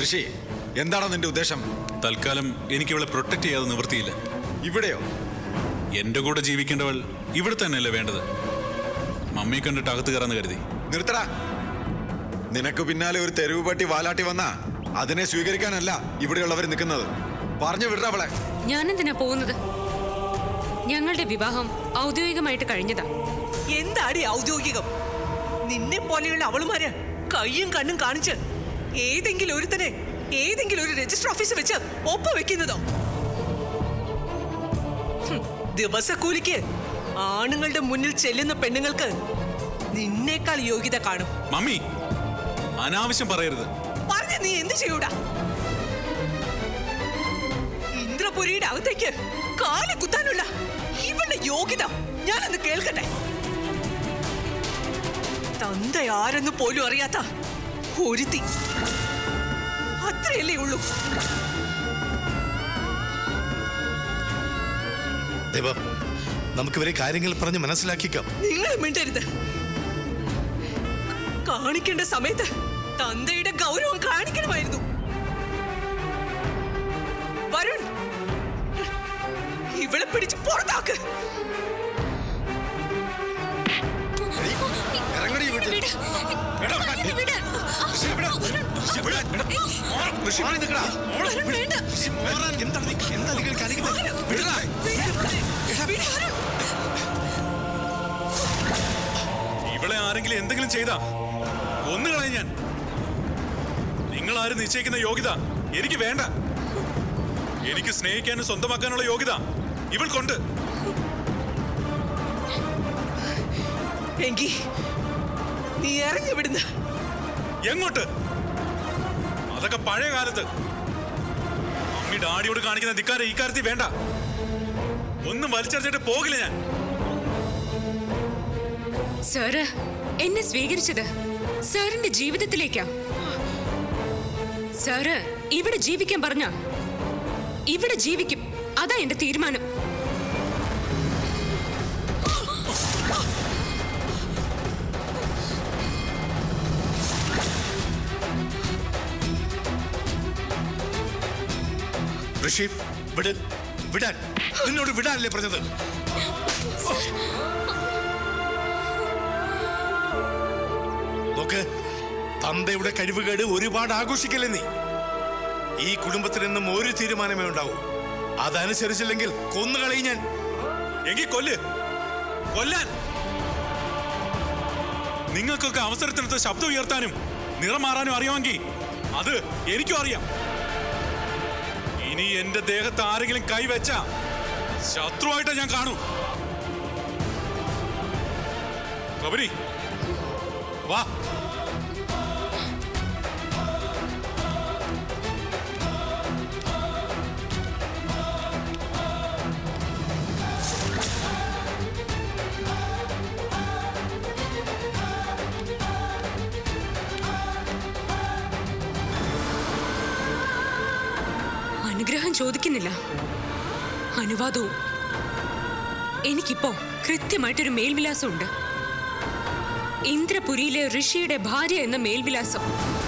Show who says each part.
Speaker 1: ഋഷി എന്താണ് നിന്റെ ഉദ്ദേശം
Speaker 2: തൽക്കാലം എനിക്ക് ഇവളെ പ്രൊട്ടക്ട് ചെയ്യാതെ നിവൃത്തിയില്ല
Speaker 1: ഇവിടെയോ
Speaker 2: എന്റെ കൂടെ ജീവിക്കേണ്ടവൾ ഇവിടെ തന്നെയല്ലേ വേണ്ടത് മമ്മിയെ കണ്ടിട്ട് അകത്ത് കയറാന്ന് കരുതി
Speaker 1: നിർത്തടാ നിനക്ക് പിന്നാലെ ഒരു തെരുവ് പട്ടി വാലാട്ടി വന്നാ അതിനെ സ്വീകരിക്കാനല്ല ഇവിടെയുള്ളവർ നിൽക്കുന്നത് പറഞ്ഞു വിടറ അവളെ
Speaker 3: ഞാനെന്തിനാ പോകുന്നത് ഞങ്ങളുടെ വിവാഹം ഔദ്യോഗികമായിട്ട് കഴിഞ്ഞതാ
Speaker 4: എന്താടി ഔദ്യോഗികം നിന്നെ പോലെയുള്ള അവളുമാര് കയ്യും കണ്ണും കാണിച്ച് ഏതെങ്കിലും ഒരുത്തനെ ഏതെങ്കിലും ഒരു രജിസ്റ്റർ ഓഫീസ് വെച്ച് ഒപ്പ വെക്കുന്നതോ ഹും, ദിവസക്കൂലിക്ക് ആണുങ്ങളുടെ മുന്നിൽ ചെല്ലുന്ന പെണ്ണുങ്ങൾക്ക് നിന്നേക്കാൾ യോഗ്യത കാണും
Speaker 2: മമ്മി അനാവശ്യം പറയരുത്
Speaker 4: പറഞ്ഞ നീ എന്ത് ചെയ്യൂടാ ഇന്ദ്രപുരിയുടെ അകത്തേക്ക് കാല് കുത്താനുള്ള ഇവളുടെ യോഗ്യത ഞാനൊന്ന് കേൾക്കട്ടെ തന്ത ആരെന്ന് പോലും അറിയാത്ത ഒരുത്തി അത്രയല്ലേ ഉള്ളൂ
Speaker 5: ദേവ നമുക്ക് ഇവരെ കാര്യങ്ങൾ പറഞ്ഞ് മനസ്സിലാക്കിക്കാം
Speaker 4: നിങ്ങൾ മിണ്ടരുത് കാണിക്കേണ്ട സമയത്ത് തന്തയുടെ ഗൗരവം കാണിക്കണമായിരുന്നു വരുൺ ഇവളെ പിടിച്ച് പുറത്താക്ക്
Speaker 1: ഇറങ്ങടി വീട്ടിൽ എടാ, ഋഷി, വിടാ. ഋഷി, വിടാൻ. എടാ, മാറ്. ഋഷി, മാറി നിൽക്കടാ. ഋഷി, മാറാൻ.
Speaker 5: എന്താണ് നീ- എന്താ നിങ്ങൾ കാണിക്കുന്നത്
Speaker 1: വിടടാ.
Speaker 2: ഇവളെ ആരെങ്കിലും എന്തെങ്കിലും ചെയ്താ ഒന്ന് കളയും ഞാൻ നിങ്ങൾ ആരും നിശ്ചയിക്കുന്ന യോഗ്യത എനിക്ക് വേണ്ട എനിക്ക് സ്നേഹിക്കാനും സ്വന്തമാക്കാനുള്ള യോഗ്യത ഇവൾക്കുണ്ട്
Speaker 4: എങ്കി നീ ഇറങ്ങി വിടുന്ന
Speaker 2: എങ്ങോട്ട് അതൊക്കെ പഴയ കാലത്ത് അമ്മി ഡാഡിയോട് കാണിക്കുന്ന ധിക്കാരം ഈ കാര്യത്തിൽ വേണ്ട ഒന്നും വലിച്ചെറിഞ്ഞിട്ട് പോകില്ല ഞാൻ
Speaker 3: സാറ് എന്നെ സ്വീകരിച്ചത് സാറിന്റെ ജീവിതത്തിലേക്കാ സാറ് ഇവിടെ ജീവിക്കാൻ പറഞ്ഞ ഇവിടെ ജീവിക്കും അതാ എന്റെ തീരുമാനം
Speaker 5: ഋഷി വിട് വിടാൻ നിന്നോട് വിടാനല്ലേ പറഞ്ഞത് നോക്ക് തന്തയുടെ കഴിവുകേട് ഒരുപാട് ആഘോഷിക്കല്ലേ നീ ഈ കുടുംബത്തിൽ നിന്നും ഒരു തീരുമാനമേ ഉണ്ടാവൂ അതനുസരിച്ചില്ലെങ്കിൽ കൊന്നുകളയും ഞാൻ
Speaker 2: എങ്കിൽ കൊല്ല് കൊല്ലാൻ നിങ്ങൾക്കൊക്കെ അവസരത്തിനൊത്ത് ശബ്ദം ഉയർത്താനും നിറം മാറാനും അറിയാമെങ്കിൽ അത് എനിക്കും അറിയാം ഇനി എന്റെ ദേഹത്ത് ആരെങ്കിലും കൈവച്ച ശത്രുവായിട്ട് ഞാൻ കാണും കബരി വാ
Speaker 3: അനുഗ്രഹം ചോദിക്കുന്നില്ല അനുവാദവും എനിക്കിപ്പോ കൃത്യമായിട്ടൊരു മേൽവിലാസം ഉണ്ട് ഇന്ദ്രപുരിയിലെ ഋഷിയുടെ ഭാര്യ എന്ന മേൽവിലാസം